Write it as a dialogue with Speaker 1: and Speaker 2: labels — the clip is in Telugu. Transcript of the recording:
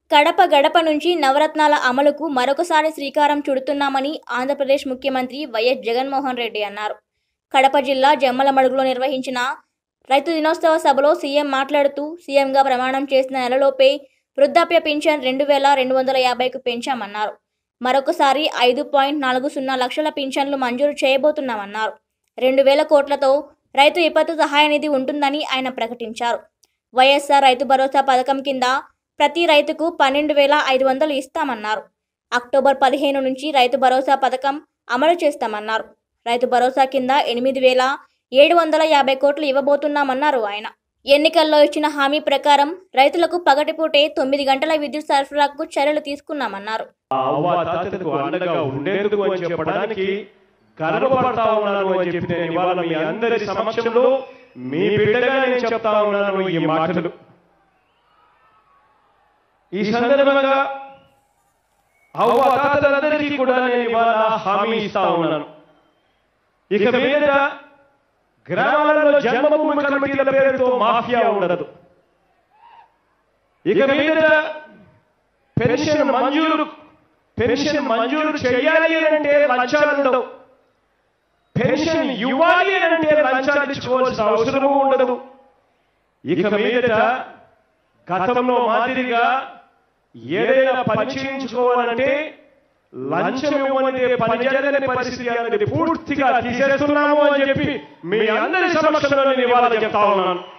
Speaker 1: కడప గడప నుంచి నవరత్నాల అమలుకు మరొకసారి శ్రీకారం చుడుతున్నామని ఆంధ్రప్రదేశ్ ముఖ్యమంత్రి వైఎస్ జగన్మోహన్ రెడ్డి అన్నారు కడప జిల్లా జమ్మలమడుగులో నిర్వహించిన రైతు దినోత్సవ సభలో సీఎం మాట్లాడుతూ సీఎంగా ప్రమాణం చేసిన నెలలోపే వృద్ధాప్య పింఛన్ రెండు వేల రెండు వందల యాభైకు పెంచామన్నారు మరొకసారి ఐదు పాయింట్ నాలుగు సున్నా లక్షల పింఛన్లు మంజూరు చేయబోతున్నామన్నారు రెండు వేల కోట్లతో రైతు విపత్తు సహాయ నిధి ఉంటుందని ఆయన ప్రకటించారు వైఎస్ఆర్ రైతు భరోసా పథకం కింద ప్రతి రైతుకు పన్నెండు వేల ఐదు వందలు ఇస్తామన్నారు అక్టోబర్ పదిహేను నుంచి రైతు భరోసా పథకం అమలు చేస్తామన్నారు రైతు భరోసా కింద ఎనిమిది వేల ఏడు వందల యాభై కోట్లు ఇవ్వబోతున్నామన్నారు ఆయన ఎన్నికల్లో ఇచ్చిన హామీ ప్రకారం రైతులకు పగటిపూటే తొమ్మిది గంటల విద్యుత్ సరఫరాకు చర్యలు తీసుకున్నామన్నారు
Speaker 2: ఆ అవ్వ తాతలకు అండగా ఉండేందుకు అని చెప్పడానికి గర్వపడతా ఉన్నాను అని చెప్పి నేను ఇవాళ మీ అందరి సమక్షంలో మీ బిడ్డగా నేను చెప్తా ఉన్నాను ఈ మాటలు ఈ సందర్భంగా అవ్వ తాతలందరికీ కూడా నేను ఇవాళ హామీ ఇస్తా ఉన్నాను ఇక మీద గ్రామాలలో జన్మభూమి కమిటీల పేరుతో మాఫియా ఉండదు ఇక మీద పెన్షన్ మంజూరు పెన్షన్ మంజూరు చేయాలి అంటే లంచాలు ఉండవు పెన్షన్ ఇవ్వాలి అంటే లంచాలు ఇచ్చుకోవాల్సిన అవసరము ఉండదు ఇక మీదట గతంలో మాదిరిగా ఏదైనా పని చేయించుకోవాలంటే లంచం ఇవ్వనిదే పని జరగని పరిస్థితి అనేది పూర్తిగా తీసేస్తున్నాము అని చెప్పి మీ అందరి సమక్షంలో నేను ఇవాళ చెప్తా ఉన్నాను